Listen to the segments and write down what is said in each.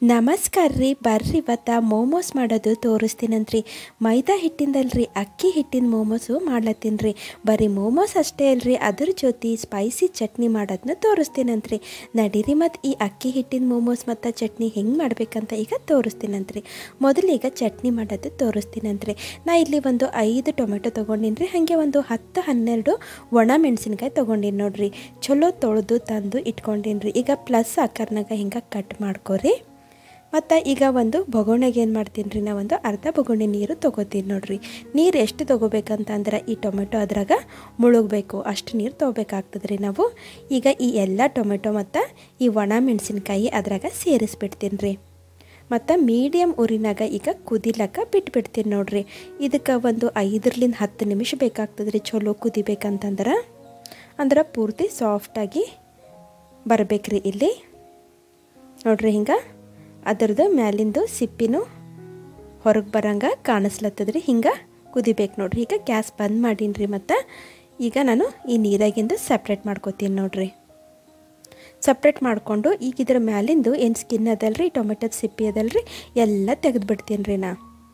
ನಮಸ್ಕಾರ ರೀ ಬರ್ರಿ ಇವತ್ತು ಮೋಮೋಸ್ ಮಾಡೋದು ತೋರಿಸ್ತೀನಂತ್ರಿ ಮೈದಾ ಹಿಟ್ಟಿಂದಲ್ರಿ ಅಕ್ಕಿ ಹಿಟ್ಟಿನ ಮೋಮೋಸು ಮಾಡ್ಲತ್ತೀನಿ ರೀ ಬರೀ ಮೋಮೋಸ್ ಅಷ್ಟೇ ಅಲ್ರಿ ಅದ್ರ ಜೊತೆ ಸ್ಪೈಸಿ ಚಟ್ನಿ ಮಾಡೋದನ್ನ ತೋರಿಸ್ತೀನಂತ್ರಿ ನಡೀರಿ ಮತ್ತು ಈ ಅಕ್ಕಿ ಹಿಟ್ಟಿನ ಮೋಮೋಸ್ ಮತ್ತು ಚಟ್ನಿ ಹೆಂಗೆ ಮಾಡ್ಬೇಕಂತ ಈಗ ತೋರಿಸ್ತೀನಂತ್ರಿ ಮೊದಲೀಗ ಚಟ್ನಿ ಮಾಡೋದು ತೋರಿಸ್ತೀನಂತ್ರಿ ನಾ ಇಲ್ಲಿ ಒಂದು ಐದು ಟೊಮೆಟೊ ತೊಗೊಂಡಿನಿ ರೀ ಹಾಗೆ ಒಂದು ಹತ್ತು ಹನ್ನೆರಡು ಒಣ ಮೆಣಸಿನ್ಕಾಯಿ ತೊಗೊಂಡಿನಿ ನೋಡ್ರಿ ಚಲೋ ತೊಳೆದು ತಂದು ಇಟ್ಕೊಂಡಿನಿ ರೀ ಈಗ ಪ್ಲಸ್ ಆಕಾರನಾಗ ಹಿಂಗೆ ಕಟ್ ಮಾಡ್ಕೊರಿ ಮತ್ತು ಈಗ ಒಂದು ಬೊಗೋಣೆಗೆ ಏನು ಮಾಡ್ತೀನಿ ರೀ ನಾ ಒಂದು ಅರ್ಧ ಬೊಗೋಣೆ ನೀರು ತೊಗೋತೀನಿ ನೋಡ್ರಿ ನೀರು ಎಷ್ಟು ತೊಗೋಬೇಕಂತಂದ್ರೆ ಈ ಟೊಮೆಟೊ ಅದ್ರಾಗ ಮುಳುಗಬೇಕು ಅಷ್ಟು ನೀರು ತೊಗೋಬೇಕಾಗ್ತದೆ ರೀ ನಾವು ಈಗ ಈ ಎಲ್ಲ ಟೊಮೆಟೊ ಮತ್ತು ಈ ಒಣ ಮೆಣಸಿನ್ಕಾಯಿ ಅದ್ರಾಗ ಸೇರಿಸ್ಬಿಡ್ತೀನಿ ರೀ ಮತ್ತು ಮೀಡಿಯಮ್ ಉರಿನಾಗ ಈಗ ಕುದಿಲಕ್ಕ ಬಿಟ್ಬಿಡ್ತೀನಿ ನೋಡ್ರಿ ಇದಕ್ಕೆ ಒಂದು ಐದರಿಂದ ಹತ್ತು ನಿಮಿಷ ಬೇಕಾಗ್ತದೆ ರೀ ಚಲೋ ಕುದಿಬೇಕಂತಂದ್ರೆ ಅಂದ್ರೆ ಪೂರ್ತಿ ಸಾಫ್ಟಾಗಿ ಬರ್ಬೇಕ್ರಿ ಇಲ್ಲಿ ನೋಡ್ರಿ ಹಿಂಗೆ ಅದರದ್ದು ಮ್ಯಾಲಿಂದು ಸಿಪ್ಪಿನೂ ಹೊರಗೆ ಬರಂಗೆ ಕಾಣಿಸ್ಲತ್ತದ್ರಿ ಹಿಂಗೆ ಕುದಿಬೇಕು ನೋಡ್ರಿ ಈಗ ಗ್ಯಾಸ್ ಬಂದ್ ಮಾಡೀನಿ ರೀ ಮತ್ತು ಈಗ ನಾನು ಈ ನೀರಾಗಿಂದು ಸಪ್ರೇಟ್ ಮಾಡ್ಕೋತೀನಿ ನೋಡ್ರಿ ಸಪ್ರೇಟ್ ಮಾಡಿಕೊಂಡು ಈಗ ಇದ್ರ ಮ್ಯಾಲಿಂದು ಏನು ಸ್ಕಿನ್ ಅದಲ್ರಿ ಟೊಮೆಟೊದ ಸಿಪ್ಪಿ ಅದಲ್ರಿ ಎಲ್ಲ ತೆಗೆದುಬಿಡ್ತೀನಿ ರೀ ನಾ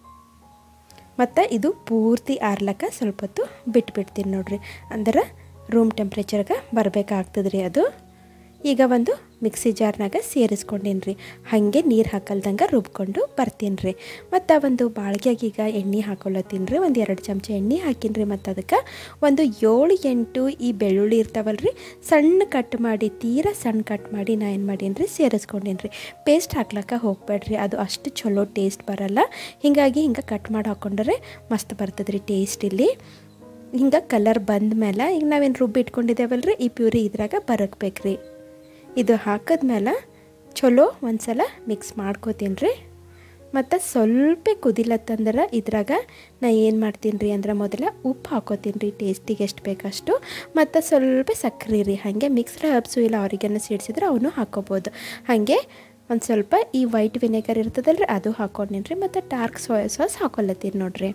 ಮತ್ತು ಇದು ಪೂರ್ತಿ ಆರ್ಲಕ್ಕ ಸ್ವಲ್ಪ ಹೊತ್ತು ಬಿಟ್ಬಿಡ್ತೀನಿ ನೋಡ್ರಿ ಅಂದ್ರೆ ರೂಮ್ ಟೆಂಪ್ರೇಚರ್ಗೆ ಬರಬೇಕಾಗ್ತದೆ ರೀ ಅದು ಈಗ ಒಂದು ಮಿಕ್ಸಿ ಜಾರ್ನಾಗ ಸೇರಿಸ್ಕೊಂಡೀನಿ ರೀ ಹಾಗೆ ನೀರು ಹಾಕಲ್ದಂಗೆ ರುಬ್ಕೊಂಡು ಬರ್ತೀನಿ ರೀ ಮತ್ತು ಒಂದು ಬಾಳ್ಗ್ಯಾಗ ಈಗ ಎಣ್ಣೆ ಹಾಕೊಳತ್ತೀನಿ ರೀ ಒಂದು ಎರಡು ಚಮಚ ಎಣ್ಣೆ ಹಾಕೀನಿ ರೀ ಮತ್ತು ಅದಕ್ಕೆ ಒಂದು ಏಳು ಎಂಟು ಈ ಬೆಳ್ಳುಳ್ಳಿ ಇರ್ತಾವಲ್ಲ ರೀ ಸಣ್ಣ ಕಟ್ ಮಾಡಿ ತೀರಾ ಸಣ್ಣ ಕಟ್ ಮಾಡಿ ನಾ ಏನು ಮಾಡೀನಿ ರೀ ಸೇರಿಸ್ಕೊಂಡೀನಿ ರೀ ಪೇಸ್ಟ್ ಹಾಕ್ಲಕ್ಕ ಹೋಗ್ಬೇಡ್ರಿ ಅದು ಅಷ್ಟು ಚಲೋ ಟೇಸ್ಟ್ ಬರಲ್ಲ ಹೀಗಾಗಿ ಹಿಂಗೆ ಕಟ್ ಮಾಡಿ ಹಾಕ್ಕೊಂಡ್ರೆ ಮಸ್ತ್ ಬರ್ತದೆ ರೀ ಟೇಸ್ಟ್ ಇಲ್ಲಿ ಹಿಂಗೆ ಕಲರ್ ಬಂದ ಮೇಲೆ ಈಗ ನಾವೇನು ರುಬ್ಬಿ ಇಟ್ಕೊಂಡಿದ್ದೇವಲ್ಲ ರೀ ಈ ಪ್ಯೂರಿ ಇದ್ರಾಗ ಬರಕ್ಬೇಕು ರೀ ಇದು ಹಾಕಿದ್ಮೇಲೆ ಚಲೋ ಒಂದು ಸಲ ಮಿಕ್ಸ್ ಮಾಡ್ಕೋತೀನಿ ರೀ ಮತ್ತು ಸ್ವಲ್ಪ ಕುದಿಲತ್ತಂದ್ರೆ ಇದ್ರಾಗ ನಾ ಏನು ಮಾಡ್ತೀನಿ ರೀ ಅಂದ್ರೆ ಮೊದಲ ಉಪ್ಪು ಹಾಕೋತೀನಿ ರೀ ಟೇಸ್ಟಿಗೆ ಎಷ್ಟು ಬೇಕಷ್ಟು ಮತ್ತು ಸ್ವಲ್ಪ ಸಕ್ಕರೆ ರೀ ಹಾಗೆ ಮಿಕ್ಸ್ಡ್ ಹರ್ಬ್ಸು ಇಲ್ಲ ಆರಿಗನ್ನು ಸಿಡಿಸಿದ್ರೆ ಅವನು ಹಾಕೋಬೋದು ಹಾಗೆ ಒಂದು ಸ್ವಲ್ಪ ಈ ವೈಟ್ ವಿನೆಗರ್ ಇರ್ತದಲ್ರಿ ಅದು ಹಾಕೊಂಡಿನಿ ರೀ ಮತ್ತು ಡಾರ್ಕ್ ಸೋಯಾ ಸಾಸ್ ಹಾಕೊಳತ್ತೀನಿ ನೋಡ್ರಿ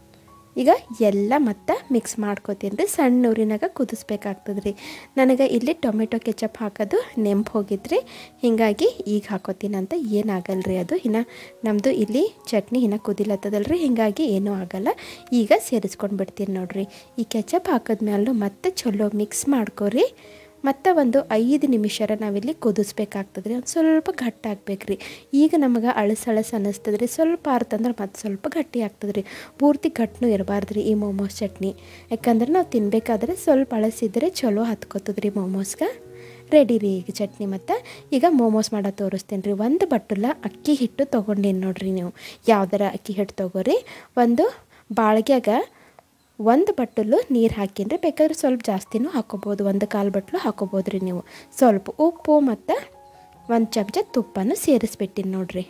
ಈಗ ಎಲ್ಲ ಮತ್ತು ಮಿಕ್ಸ್ ಮಾಡ್ಕೋತೀನಿ ರೀ ಸಣ್ಣ ಊರಿನಾಗ ಕುದಿಸ್ಬೇಕಾಗ್ತದೆ ರೀ ನನಗೆ ಇಲ್ಲಿ ಟೊಮೆಟೊ ಕೆಚಪ್ ಹಾಕೋದು ನೆಂಪು ಹೋಗಿದ್ರಿ ಹೀಗಾಗಿ ಈಗ ಹಾಕೋತೀನಿ ಅಂತ ಏನಾಗಲ್ಲ ರೀ ಅದು ಇನ್ನು ನಮ್ಮದು ಇಲ್ಲಿ ಚಟ್ನಿ ಇನ್ನು ಕುದಿಲತ್ತದಲ್ರಿ ಹೀಗಾಗಿ ಏನೂ ಆಗಲ್ಲ ಈಗ ಸೇರಿಸ್ಕೊಂಡು ಬಿಡ್ತೀನಿ ನೋಡ್ರಿ ಈ ಕೆಚಪ್ ಹಾಕಿದ್ಮೇಲೂ ಮತ್ತೆ ಚಲೋ ಮಿಕ್ಸ್ ಮಾಡ್ಕೊರಿ ಮತ್ತು ಒಂದು ಐದು ನಿಮಿಷರ ನಾವಿಲ್ಲಿ ಕುದಿಸ್ಬೇಕಾಗ್ತದೆ ರೀ ಒಂದು ಸ್ವಲ್ಪ ಗಟ್ಟಿ ಆಗ್ಬೇಕು ರೀ ಈಗ ನಮಗೆ ಅಳಸಳಸ್ ಅನ್ನಿಸ್ತದೆ ರೀ ಸ್ವಲ್ಪ ಆರ್ತಂದ್ರೆ ಮತ್ತು ಸ್ವಲ್ಪ ಗಟ್ಟಿ ಆಗ್ತದೆ ರೀ ಪೂರ್ತಿ ಗಟ್ಟಿನೂ ಇರಬಾರ್ದು ರೀ ಈ ಮೋಮೋಸ್ ಚಟ್ನಿ ಯಾಕಂದ್ರೆ ನಾವು ತಿನ್ನಬೇಕಾದ್ರೆ ಸ್ವಲ್ಪ ಅಳಸಿದ್ರೆ ಚಲೋ ಹತ್ಕೋತದೆ ರೀ ಮೋಮೋಸ್ಗೆ ರೆಡಿ ರೀ ಈಗ ಚಟ್ನಿ ಮತ್ತು ಈಗ ಮೋಮೋಸ್ ಮಾಡೋದು ತೋರಿಸ್ತೀನಿ ರೀ ಒಂದು ಬಟ್ಟಲ ಅಕ್ಕಿ ಹಿಟ್ಟು ತೊಗೊಂಡೇನು ನೋಡ್ರಿ ನೀವು ಯಾವ್ದಾರ ಅಕ್ಕಿ ಹಿಟ್ಟು ತೊಗೋರಿ ಒಂದು ಬಾಳ್ಗ್ಯಾಗ ಒಂದು ಬಟ್ಟಲು ನೀರು ಹಾಕಿನ್ರಿ ಬೇಕಾದ್ರೆ ಸ್ವಲ್ಪ ಜಾಸ್ತಿನೂ ಹಾಕೋಬೋದು ಒಂದು ಕಾಲು ಬಟ್ಲು ಹಾಕೋಬೋದು ರೀ ನೀವು ಸ್ವಲ್ಪ ಉಪ್ಪು ಮತ್ತು ಒಂದು ಚಮಚ ತುಪ್ಪನೂ ಸೇರಿಸ್ಬಿಟ್ಟಿನಿ ನೋಡ್ರಿ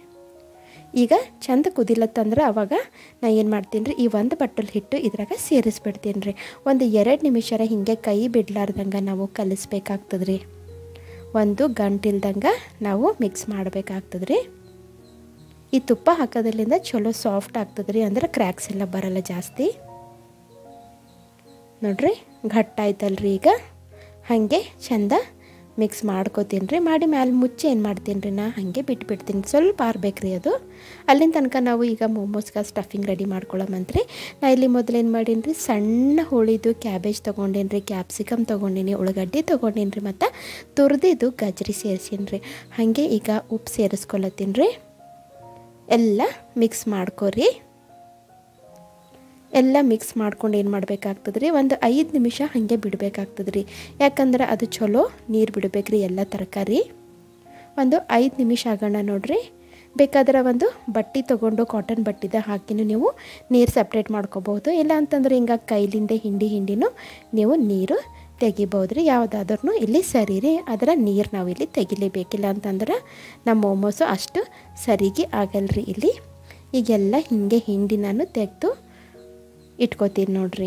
ಈಗ ಚಂದ ಕುದಿಲತ್ತಂದ್ರೆ ಅವಾಗ ನಾ ಏನು ಮಾಡ್ತೀನಿ ರೀ ಈ ಒಂದು ಬಟ್ಟಲು ಹಿಟ್ಟು ಇದ್ರಾಗ ಸೇರಿಸ್ಬಿಡ್ತೀನಿ ರೀ ಒಂದು ಎರಡು ನಿಮಿಷರ ಹಿಂಗೆ ಕೈ ಬಿಡ್ಲಾರ್ದಂಗೆ ನಾವು ಕಲಿಸ್ಬೇಕಾಗ್ತದೆ ರೀ ಒಂದು ಗಂಟಿಲ್ದಂಗೆ ನಾವು ಮಿಕ್ಸ್ ಮಾಡಬೇಕಾಗ್ತದೆ ರೀ ಈ ತುಪ್ಪ ಹಾಕೋದ್ರಿಂದ ಚಲೋ ಸಾಫ್ಟ್ ಆಗ್ತದೆ ರೀ ಅಂದ್ರೆ ಕ್ರ್ಯಾಕ್ಸ್ ಎಲ್ಲ ಬರಲ್ಲ ಜಾಸ್ತಿ ನೋಡ್ರಿ ಘಟ್ಟಾಯ್ತಲ್ರಿ ಈಗ ಹಾಗೆ ಚಂದ ಮಿಕ್ಸ್ ಮಾಡ್ಕೋತೀನಿ ರೀ ಮಾಡಿ ಮ್ಯಾಲೆ ಮುಚ್ಚಿ ಏನು ಮಾಡ್ತೀನಿ ರೀ ನಾ ಹಾಗೆ ಬಿಟ್ಬಿಡ್ತೀನಿ ಸ್ವಲ್ಪ ಆರ್ಬೇಕ್ರಿ ಅದು ಅಲ್ಲಿನ ತನಕ ನಾವು ಈಗ ಮೋಮೋಸ್ಗೆ ಸ್ಟಫಿಂಗ್ ರೆಡಿ ಮಾಡ್ಕೊಳ್ಳೋಮಂತ್ರಿ ನಾ ಇಲ್ಲಿ ಮೊದಲೇನು ಮಾಡೀನಿ ರೀ ಸಣ್ಣ ಹೋಳಿದು ಕ್ಯಾಬೇಜ್ ತೊಗೊಂಡೇನಿ ರೀ ಕ್ಯಾಪ್ಸಿಕಮ್ ತೊಗೊಂಡಿನಿ ಉಳ್ಳಾಗಡ್ಡಿ ತೊಗೊಂಡೀನಿ ರೀ ಮತ್ತು ತುರಿದಿದ್ದು ಗಜ್ರಿ ಸೇರಿಸೀನಿ ರೀ ಹಾಗೆ ಈಗ ಉಪ್ಪು ಸೇರಿಸ್ಕೊಳತ್ತೀನಿ ರೀ ಎಲ್ಲ ಮಿಕ್ಸ್ ಮಾಡ್ಕೊರಿ ಎಲ್ಲ ಮಿಕ್ಸ್ ಮಾಡ್ಕೊಂಡು ಏನು ಮಾಡಬೇಕಾಗ್ತದೆ ರೀ ಒಂದು ಐದು ನಿಮಿಷ ಹಾಗೆ ಬಿಡಬೇಕಾಗ್ತದೆ ರೀ ಯಾಕಂದ್ರೆ ಅದು ಚಲೋ ನೀರು ಬಿಡಬೇಕು ರೀ ಎಲ್ಲ ತರಕಾರಿ ಒಂದು ಐದು ನಿಮಿಷ ಆಗೋಣ ನೋಡ್ರಿ ಬೇಕಾದ್ರೆ ಒಂದು ಬಟ್ಟೆ ತೊಗೊಂಡು ಕಾಟನ್ ಬಟ್ಟಿದ ಹಾಕಿನೂ ನೀವು ನೀರು ಸಪ್ರೇಟ್ ಮಾಡ್ಕೋಬೋದು ಇಲ್ಲ ಅಂತಂದ್ರೆ ಹಿಂಗೆ ಕೈಲಿಂದ ಹಿಂಡಿ ಹಿಂಡಿನೂ ನೀವು ನೀರು ತೆಗಿಬೋದು ರೀ ಯಾವುದಾದ್ರೂ ಇಲ್ಲಿ ಸರಿ ರೀ ಅದರ ನೀರು ನಾವು ಇಲ್ಲಿ ತೆಗಿಲೇಬೇಕಿಲ್ಲ ಅಂತಂದ್ರೆ ನಮ್ಮ ಮೋಮೋಸು ಅಷ್ಟು ಸರಿಗೆ ಆಗಲ್ರಿ ಇಲ್ಲಿ ಈಗೆಲ್ಲ ಹಿಂಗೆ ಹಿಂಡಿ ನಾನು ತೆಗೆದು ಇಟ್ಕೋತೀನಿ ನೋಡ್ರಿ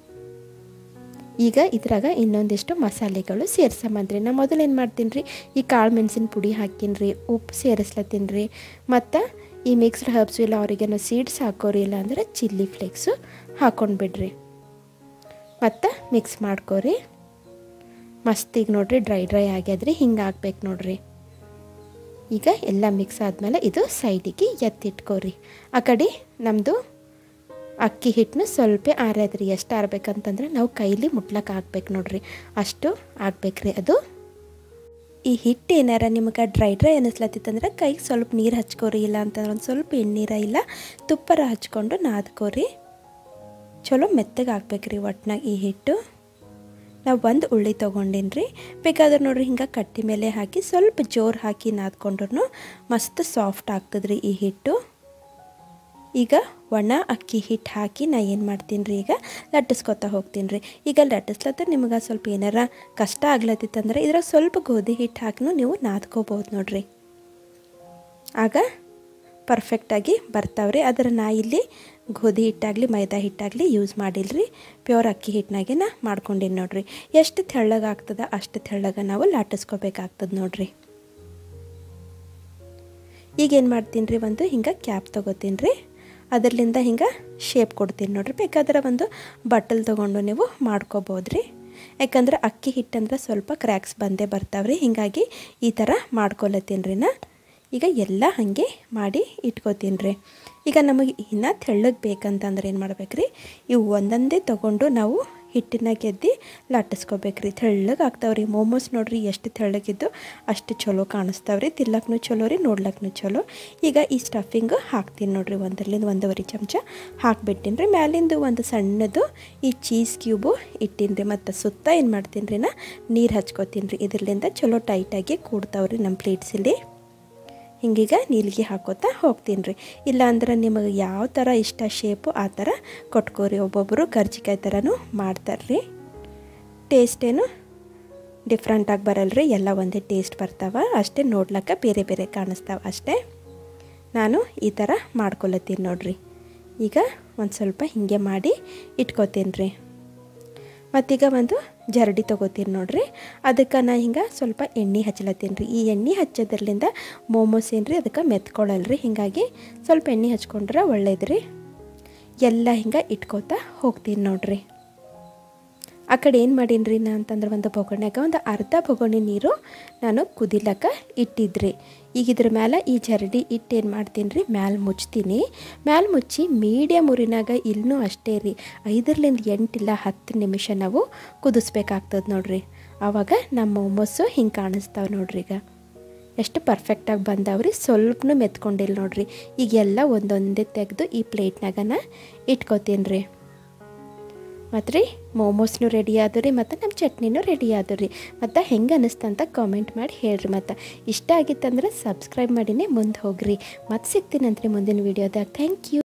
ಈಗ ಇದ್ರಾಗ ಇನ್ನೊಂದಿಷ್ಟು ಮಸಾಲೆಗಳು ಸೇರ್ಸಮಂದ್ರಿ ನಾ ಮೊದಲು ಏನು ಮಾಡ್ತೀನಿ ರೀ ಈ ಕಾಳು ಮೆಣಸಿನ ಪುಡಿ ಹಾಕೀನಿ ರೀ ಉಪ್ಪು ಸೇರಿಸ್ಲತ್ತೀನಿ ರೀ ಮತ್ತು ಈ ಮಿಕ್ಸ್ಡ್ ಹರ್ಬ್ಸು ಇಲ್ಲ ಅವ್ರಿಗೇನೋ ಸೀಡ್ಸ್ ಹಾಕೋರಿ ಇಲ್ಲ ಅಂದ್ರೆ ಚಿಲ್ಲಿ ಫ್ಲೇಕ್ಸು ಹಾಕೊಂಡು ಬಿಡ್ರಿ ಮತ್ತು ಮಿಕ್ಸ್ ಮಾಡ್ಕೋರಿ ಮಸ್ತ್ ಈಗ ನೋಡ್ರಿ ಡ್ರೈ ಡ್ರೈ ಆಗ್ಯದ್ರಿ ಹಿಂಗೆ ಆಗ್ಬೇಕು ನೋಡ್ರಿ ಈಗ ಎಲ್ಲ ಮಿಕ್ಸ್ ಆದಮೇಲೆ ಇದು ಸೈಡಿಗೆ ಎತ್ತಿಟ್ಕೋರಿ ಆ ಕಡೆ ನಮ್ಮದು ಅಕ್ಕಿ ಹಿಟ್ಟನ್ನ ಸ್ವಲ್ಪ ಆರ್ಯದ್ರಿ ಎಷ್ಟು ಆರ್ಬೇಕಂತಂದ್ರೆ ನಾವು ಕೈಲಿ ಮುಟ್ಲಕ್ಕೆ ಆಗ್ಬೇಕು ನೋಡ್ರಿ ಅಷ್ಟು ಆಗ್ಬೇಕ್ರಿ ಅದು ಈ ಹಿಟ್ಟು ಏನಾರ ನಿಮಗೆ ಡ್ರೈ ಡ್ರೈ ಅನ್ನಿಸ್ಲತ್ತಿತ್ತಂದ್ರೆ ಕೈಗೆ ಸ್ವಲ್ಪ ನೀರು ಹಚ್ಕೋರಿ ಇಲ್ಲ ಅಂತಂದ್ರೆ ಒಂದು ಸ್ವಲ್ಪ ಎಣ್ಣೀರ ಇಲ್ಲ ತುಪ್ಪರ ಹಚ್ಕೊಂಡು ನಾದ್ಕೋರಿ ಚಲೋ ಮೆತ್ತಗೆ ಹಾಕ್ಬೇಕ್ರಿ ಒಟ್ನಾಗ ಈ ಹಿಟ್ಟು ನಾವು ಒಂದು ಉಳ್ಳಿ ತೊಗೊಂಡೀನಿ ರೀ ಬೇಕಾದ್ರೆ ನೋಡ್ರಿ ಹಿಂಗೆ ಕಟ್ಟಿ ಮೇಲೆ ಹಾಕಿ ಸ್ವಲ್ಪ ಜೋರು ಹಾಕಿ ನಾದ್ಕೊಂಡ್ರು ಮಸ್ತ್ ಸಾಫ್ಟ್ ಆಗ್ತದ್ರಿ ಈ ಹಿಟ್ಟು ಈಗ ಒಣ ಅಕ್ಕಿ ಹಿಟ್ಟು ಹಾಕಿ ನಾ ಏನು ಮಾಡ್ತೀನಿ ರೀ ಈಗ ಲಟ್ಟಿಸ್ಕೊತಾ ಹೋಗ್ತೀನಿ ರೀ ಈಗ ಲಟ್ಟಿಸ್ಲತ್ತ ನಿಮಗೆ ಸ್ವಲ್ಪ ಏನಾರ ಕಷ್ಟ ಆಗ್ಲತ್ತಿತ್ತಂದ್ರೆ ಇದ್ರಾಗ ಸ್ವಲ್ಪ ಗೋಧಿ ಹಿಟ್ಟು ಹಾಕಿನೂ ನೀವು ನಾದ್ಕೋಬೋದು ನೋಡ್ರಿ ಆಗ ಪರ್ಫೆಕ್ಟಾಗಿ ಬರ್ತಾವ್ರಿ ಆದ್ರೆ ನಾ ಇಲ್ಲಿ ಗೋಧಿ ಹಿಟ್ಟಾಗಲಿ ಮೈದಾ ಹಿಟ್ಟಾಗಲಿ ಯೂಸ್ ಮಾಡಿಲ್ರಿ ಪ್ಯೂರ್ ಅಕ್ಕಿ ಹಿಟ್ಟಿನಾಗೆ ನಾ ಮಾಡ್ಕೊಂಡೀನಿ ನೋಡ್ರಿ ಎಷ್ಟು ತೆಳ್ಳಗೆ ಆಗ್ತದ ಅಷ್ಟು ತೆಳ್ಳಗೆ ನಾವು ಲಾಟಿಸ್ಕೋಬೇಕಾಗ್ತದೆ ನೋಡ್ರಿ ಈಗ ಏನು ಮಾಡ್ತೀನಿ ರೀ ಒಂದು ಹಿಂಗೆ ಕ್ಯಾಪ್ ತೊಗೋತೀನಿ ರೀ ಅದರ್ಲಿಂದ ಹಿಂಗೆ ಶೇಪ್ ಕೊಡ್ತೀನಿ ನೋಡ್ರಿ ಬೇಕಾದ್ರೆ ಒಂದು ಬಟ್ಟಲ್ ತೊಗೊಂಡು ನೀವು ಮಾಡ್ಕೋಬೋದು ರೀ ಯಾಕಂದ್ರೆ ಅಕ್ಕಿ ಹಿಟ್ಟಂದ್ರೆ ಸ್ವಲ್ಪ ಕ್ರ್ಯಾಕ್ಸ್ ಬಂದೇ ಬರ್ತಾವ್ರಿ ಹೀಗಾಗಿ ಈ ಥರ ಮಾಡ್ಕೊಲತ್ತೀನಿ ರೀ ನಾ ಈಗ ಎಲ್ಲ ಹಾಗೆ ಮಾಡಿ ಇಟ್ಕೋತೀನಿ ರೀ ಈಗ ನಮಗೆ ಇನ್ನೂ ತೆಳ್ಳಗೆ ಬೇಕಂತಂದ್ರೆ ಏನು ಮಾಡ್ಬೇಕ್ರಿ ಇವು ಒಂದೊಂದೇ ತೊಗೊಂಡು ನಾವು ಹಿಟ್ಟಿನ ಗೆದ್ದಿ ಲಟ್ಟಿಸ್ಕೋಬೇಕ್ರಿ ತೆಳ್ಳಗೆ ಆಗ್ತಾವ್ರಿ ಮೋಮೋಸ್ ನೋಡ್ರಿ ಎಷ್ಟು ತೆಳ್ಳಗಿದ್ದು ಅಷ್ಟು ಚಲೋ ಕಾಣಿಸ್ತಾವ್ರಿ ತಿಲ್ಲಕ್ಕೂ ಚಲೋ ರೀ ನೋಡ್ಲಕ್ಕೂ ಚಲೋ ಈಗ ಈ ಸ್ಟಫಿಂಗ್ ಹಾಕ್ತೀನಿ ನೋಡ್ರಿ ಒಂದರಲ್ಲಿಂದ ಒಂದೂವರೆ ಚಮಚ ಹಾಕ್ಬಿಟ್ಟಿನಿ ರೀ ಮ್ಯಾಲಿಂದು ಒಂದು ಸಣ್ಣದು ಈ ಚೀಸ್ ಕ್ಯೂಬು ಇಟ್ಟಿನಿ ರೀ ಮತ್ತು ಸುತ್ತ ಏನು ಮಾಡ್ತೀನಿ ರೀ ನಾ ನೀರು ಹಚ್ಕೋತೀನಿ ರೀ ಇದರಿಂದ ಚಲೋ ಟೈಟಾಗಿ ಕೂಡ್ತಾವ್ರಿ ನಮ್ಮ ಪ್ಲೇಟ್ಸಲ್ಲಿ ಹಿಂಗೀಗ ನೀಲ್ಗೆ ಹಾಕೋತಾ ಹೋಗ್ತೀನಿ ರೀ ಇಲ್ಲಾಂದ್ರೆ ನಿಮಗೆ ಯಾವ ಥರ ಇಷ್ಟ ಶೇಪು ಆ ಥರ ಕೊಟ್ಕೋರಿ ಒಬ್ಬೊಬ್ಬರು ಕರ್ಜಿಕಾಯಿ ಥರನೂ ಮಾಡ್ತಾರೆ ರೀ ಟೇಸ್ಟೇನು ಡಿಫ್ರೆಂಟಾಗಿ ಬರಲ್ರಿ ಎಲ್ಲ ಒಂದೇ ಟೇಸ್ಟ್ ಬರ್ತಾವ ಅಷ್ಟೇ ನೋಡ್ಲಕ್ಕ ಬೇರೆ ಬೇರೆ ಕಾಣಿಸ್ತಾವ ಅಷ್ಟೇ ನಾನು ಈ ಥರ ಮಾಡ್ಕೊಳತ್ತೀನಿ ನೋಡ್ರಿ ಈಗ ಒಂದು ಸ್ವಲ್ಪ ಹೀಗೆ ಮಾಡಿ ಇಟ್ಕೋತೀನಿ ರೀ ಮತ್ತೀಗ ಒಂದು ಜರಡಿ ತೊಗೋತೀನಿ ನೋಡ್ರಿ ಅದಕ್ಕೆ ನಾ ಹಿಂಗೆ ಸ್ವಲ್ಪ ಎಣ್ಣೆ ಹಚ್ಲತ್ತೀನಿ ರೀ ಈ ಎಣ್ಣೆ ಹಚ್ಚೋದ್ರಲ್ಲಿಂದ ಮೋಮೋಸ್ ಏನು ರೀ ಅದಕ್ಕೆ ಮೆತ್ಕೊಳ್ಳಲ್ರಿ ಹೀಗಾಗಿ ಸ್ವಲ್ಪ ಎಣ್ಣೆ ಹಚ್ಕೊಂಡ್ರೆ ಒಳ್ಳೇದು ರೀ ಎಲ್ಲ ಹಿಂಗೆ ಇಟ್ಕೋತಾ ಹೋಗ್ತೀನಿ ನೋಡ್ರಿ ಆ ಕಡೆ ಏನು ಮಾಡೀನಿ ರೀ ನಾ ಅಂತಂದ್ರೆ ಒಂದು ಬೊಗಣ್ಯಾಗ ಒಂದು ಅರ್ಧ ಬೊಗಣಿ ನೀರು ನಾನು ಕುದಿಲಕ್ಕ ಇಟ್ಟಿದ್ರಿ ಈಗ ಇದ್ರ ಮೇಲೆ ಈ ಜರಡಿ ಇಟ್ಟು ಏನು ಮಾಡ್ತೀನಿ ರೀ ಮ್ಯಾಲೆ ಮುಚ್ತೀನಿ ಮ್ಯಾಲೆ ಮುಚ್ಚಿ ಮೀಡಿಯಮ್ ಉರಿನಾಗ ಇಲ್ಲೂ ಅಷ್ಟೇ ರೀ ಐದರ್ಲಿಂದ ಎಂಟಿಲ್ಲ ಹತ್ತು ನಿಮಿಷ ನಾವು ಕುದಿಸ್ಬೇಕಾಗ್ತದೆ ನೋಡ್ರಿ ಆವಾಗ ನಮ್ಮ ಮೊಮ್ಮಸ್ಸು ಹಿಂಗೆ ಕಾಣಿಸ್ತಾವೆ ನೋಡ್ರಿ ಈಗ ಎಷ್ಟು ಪರ್ಫೆಕ್ಟಾಗಿ ಬಂದಾವ್ರಿ ಸ್ವಲ್ಪನೂ ಮೆತ್ಕೊಂಡಿಲ್ಲ ನೋಡ್ರಿ ಈಗೆಲ್ಲ ಒಂದೊಂದೇ ತೆಗೆದು ಈ ಪ್ಲೇಟ್ನಾಗ ನಾ ಇಟ್ಕೋತೀನಿ ರೀ ಮತ್ತು ರೀ ಮೋಮೋಸ್ನು ರೆಡಿ ಆದು ರೀ ಮತ್ತು ನಮ್ಮ ಚಟ್ನಿನೂ ರೆಡಿ ಆದು ರೀ ಮತ್ತು ಹೆಂಗೆ ಅನ್ನಿಸ್ತಂತ ಕಾಮೆಂಟ್ ಮಾಡಿ ಹೇಳ್ರಿ ಮತ್ತು ಇಷ್ಟ ಆಗಿತ್ತಂದ್ರೆ ಸಬ್ಸ್ಕ್ರೈಬ್ ಮಾಡಿನೇ ಮುಂದೆ ಹೋಗ್ರಿ ಮತ್ತೆ ಸಿಗ್ತೀನಂತ್ರಿ ಮುಂದಿನ ವೀಡಿಯೋದಾಗ ಥ್ಯಾಂಕ್ ಯು